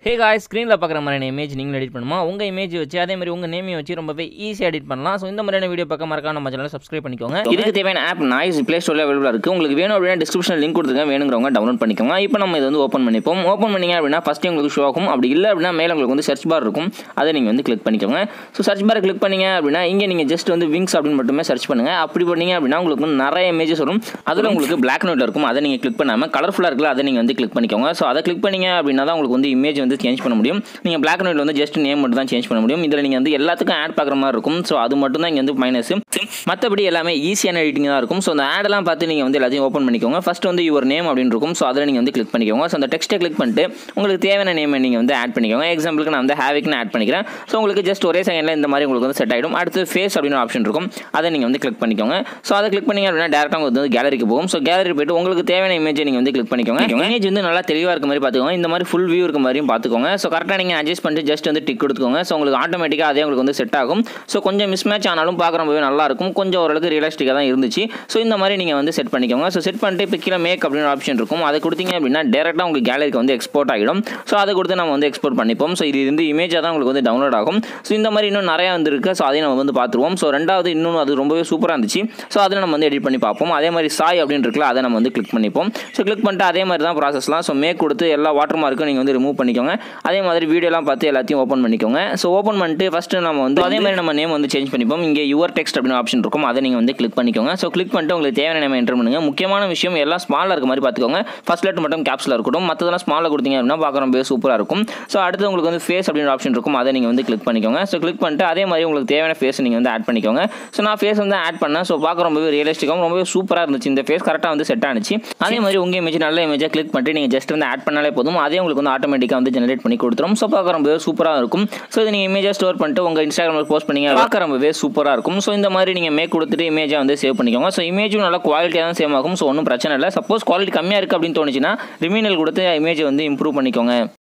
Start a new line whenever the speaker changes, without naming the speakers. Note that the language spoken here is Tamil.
ஹே காய் ஸ்க்ரீனில் பார்க்குற மாதிரியான இமேஜ் நீங்கள் எடிட் பண்ணுமா உங்கள் இமேஜ் வச்சு அதே மாதிரி உங்கள் நேமையும் வச்சு ரொம்பவே ஈஸியாக எடிட் பண்ணலாம் ஸோ இந்த மாதிரியான வீடியோ பார்க்க மறக்காம நம்ம சேனலை சப்ஸ்கிரைப் பண்ணிக்கோங்க இதுக்கு தேவையான ஆப் நாய்ஸ் ப்ளே ஸ்டோரில் அவைலபிளாக இருக்குது உங்களுக்கு வேணும் அப்படின்னா டிஸ்கிரிப்ஷன் லிங்க் கொடுத்துருக்கேன் வேணுங்கிறவங்க டவுன்லோட் பண்ணிக்கோங்க இப்போ நம்ம இது வந்து ஓப்பன் பண்ணிப்போம் ஓப்பன் பண்ணிங்க அப்படின்னா ஃபஸ்ட்டு உங்களுக்கு ஷோ ஆகும் அப்படி இல்லை அப்படின்னா மேலே உங்களுக்கு வந்து சர்ச் பார் இருக்கும் அதை நீங்கள் வந்து கிளிக் பண்ணிக்கோங்க ஸோ சர்ச் பார் கிளிக் பண்ணீங்க அப்படின்னா இங்கே நீங்கள் ஜஸ்ட் வந்து விங்ஸ் அப்படின்னு மட்டுமே சர்ச் பண்ணுங்கள் அப்படி பண்ணீங்க அப்படின்னா உங்களுக்கு வந்து நிறைய இமேஜஸ் வரும் அதில் உங்களுக்கு பிளாக் நோட்டில் இருக்கும் அதை நீங்கள் கிளிக் பண்ணாமல் கலர்ஃபுல்லாக இருக்குல்ல அதை நீங்கள் வந்து கிளிக் பண்ணிக்கோங்க ஸோ அதை கிளிக் பண்ணீங்க அப்படின்னா தான் உங்களுக்கு வந்து இமேஜ் வந்து சேஞ்ச் பண்ண முடியும் நீங்கள் பிளாக் நோட்டில் வந்து ஜஸ்ட் நேம் மட்டும் தான் சேஞ்ச் பண்ண முடியும் இதில் நீங்கள் வந்து எல்லாத்துக்கும் ஆட் பார்க்குற மாதிரி இருக்கும் ஸோ அது மட்டும் தான் இங்கே வந்து மைனஸ் மற்றபடி எல்லாமே ஈஸியான எடிட்டிங் தான் இருக்கும் ஸோ அந்த ஆடெல்லாம் பார்த்து நீங்கள் வந்து எல்லாத்தையும் ஓப்பன் பண்ணிக்கோங்க ஃபஸ்ட் வந்து யுவர் நேம் அப்படின்னு இருக்கும் ஸோ அதில் நீங்கள் வந்து கிளிக் பண்ணிக்கோங்க ஸோ அந்த டெக்ஸ்ட்டை கிளிக் பண்ணிட்டு உங்களுக்கு தேவையான நேம் நீங்கள் வந்து ஆட் பண்ணிக்கோங்க எக்ஸாம்பிளுக்கு நான் வந்து ஹேவிக்னு ஆட் பண்ணிக்கிறேன் ஸோ உங்களுக்கு ஜஸ்ட் ஒரே செகண்டில் இந்த மாதிரி உங்களுக்கு வந்து செட் ஆகிடும் அடுத்து ஃபேஸ் அப்படின்னு ஆப்ஷன் இருக்கும் அதை நீங்கள் வந்து கிளிக் பண்ணிக்கோங்க ஸோ அதை கிளிக் பண்ணீங்க அப்படின்னா டேரெக்டாக உங்களுக்கு வந்து கேலரிக்கு போகும் ஸோ கேலரி போயிட்டு உங்களுக்கு தேவையான இமேஜை நீங்கள் வந்து கிளிக் பண்ணிக்கோங்க இமேஜ் வந்து நல்லா தெளிவாக இருக்க மாதிரி பார்த்துக்கோங்க இந்த மாதிரி ஃபுல் வியூ இருக்க மாதிரியும் பார்த்துக்கோங்க ஸோ கரெக்டாக நீங்கள் அட்ஜஸ்ட் பண்ணிட்டு ஜஸ்ட் வந்து டிக் கொடுத்துக்கோங்க ஸோ உங்களுக்கு ஆட்டோமேட்டிக்காக அதே உங்களுக்கு வந்து செட் ஆகும் ஸோ கொஞ்சம் மிஸ் மேட்ச் ஆனாலும் பார்க்க ரொம்பவே நல்லா இருக்கும் கொஞ்சம் ஓரளவுக்கு ரியலிஸ்டிக்காக தான் இருந்துச்சு ஸோ இந்த மாதிரி நீங்கள் வந்து செட் பண்ணிக்கோங்க ஸோ செட் பண்ணிட்டு இப்போ கீழே மேக் அப்படின்னு ஆப்ஷன் இருக்கும் அதை கொடுத்தீங்க அப்படின்னா டேரெக்டாக உங்களுக்கு கேலரிக்கு வந்து எக்ஸ்போர்ட் ஆகிடும் ஸோ அதை கொடுத்து நம்ம வந்து எக்ஸ்போர்ட் பண்ணிப்போம் ஸோ இது வந்து இமேஜாக தான் உங்களுக்கு வந்து டவுன்லோட் ஆகும் ஸோ இந்த மாதிரி இன்னும் நிறையா வந்து இருக்குது ஸோ அதையும் நம்ம வந்து பார்த்துருவோம் ஸோ ரெண்டாவது இன்னும் அது ரொம்பவே சூப்பராக இருந்துச்சு ஸோ அதில் நம்ம வந்து எடிட் பண்ணி பார்ப்போம் அதே மாதிரி சாய் அப்படின்னு இருக்குல்ல அதை நம்ம வந்து கிளிக் பண்ணிப்போம் ஸோ கிளிக் பண்ணிட்டு அதே மாதிரி தான் ப்ராசஸ்லாம் ஸோ மேக் கொடுத்து எல்லா வாட்டர் மார்க்கும் நீங்கள் வந்து ரிமூவ் பண்ணிக்கோங்க அதே மாதிரி வீடியோலாம் பார்த்து எல்லாத்தையும் ஓப்பன் பண்ணிக்கோங்க ஸோ ஓப்பன் பண்ணிட்டு ஃபஸ்ட்டு நம்ம வந்து அதே மாதிரி நம்ம நேம் வந்து சேஞ்ச் பண்ணிப்போம் இங்கே யுவர் டெக்ஸ்ட் அப்படின்னு ஆப்ஷன் இருக்கும் அதை நீங்கள் வந்து கிளிக் பண்ணிக்கோங்க ஸோ கிளிக் பண்ணிட்டு உங்களுக்கு தேவையான நேம் என்டர் பண்ணுங்க முக்கியமான விஷயம் எல்லாம் ஸ்மாலாக இருக்க மாதிரி பார்த்துக்கோங்க ஃபஸ்ட் லெட்டர் மட்டும் கேப்ஸில் இருக்கட்டும் மற்றதெல்லாம் ஸ்மாலில் கொடுத்தீங்க அப்படின்னா பார்க்க ரொம்ப சூப்பராக இருக்கும் ஸோ அடுத்து உங்களுக்கு வந்து ஃபேஸ் அப்படின்னு ஆப்ஷன் இருக்கும் அதை நீங்கள் வந்து கிளிக் பண்ணிக்கோங்க ஸோ கிளிக் பண்ணிட்டு அதே மாதிரி உங்களுக்கு தேவையான ஃபேஸ் நீங்கள் வந்து ஆட் பண்ணிக்கோங்க ஸோ நான் ஃபேஸ் வந்து ஆட் பண்ணேன் ஸோ பார்க்க ரொம்பவே ரியலிஸ்டிக்காகவும் ரொம்பவே சூப்பராக இருந்துச்சு இந்த ஃபேஸ் கரெக்டாக வந்து செட் ஆனிச்சு அதே மாதிரி உங்கள் இமேஜ் நல்ல இமேஜாக கிளிக் பண்ணிட்டு நீங்கள் ஜஸ்ட் வந்து ஆட் பண்ணாலே போதும் அதே உங்களுக்கு வந்து ஆட்டோமேட்டிக்காக வந்து ஜெனரேட் பண்ணி கொடுத்துரும் ஸோ பார்க்க ரொம்பவே சூப்பராக இருக்கும் ஸோ இதை நீங்கள் இமேஜாக ஸ்டோர் பண்ணிட்டு உங்கள் இன்ஸ்டாகிராமில் போஸ்ட் பண்ணீங்க பார்க்க ரொம்பவே சூப்பராக இருக்கும் ஸோ இந்த மாதிரி நீங்கள் மேக் கொடுத்துட்டு இமேஜாக வந்து சேவ் பண்ணிக்கோங்க ஸோ இமேஜும் நல்லா குவாலிட்டியாக தான் சேவ் ஆகும் ஸோ ஒன்றும் பிரச்சனை இல்லை சப்போஸ் குவாலிட்டி கம்மியாக இருக்குது அப்படின்னு தோணுச்சுன்னா ரிமீனல் கொடுத்து இமேஜை வந்து இம்ப்ரூவ் பண்ணிக்கோங்க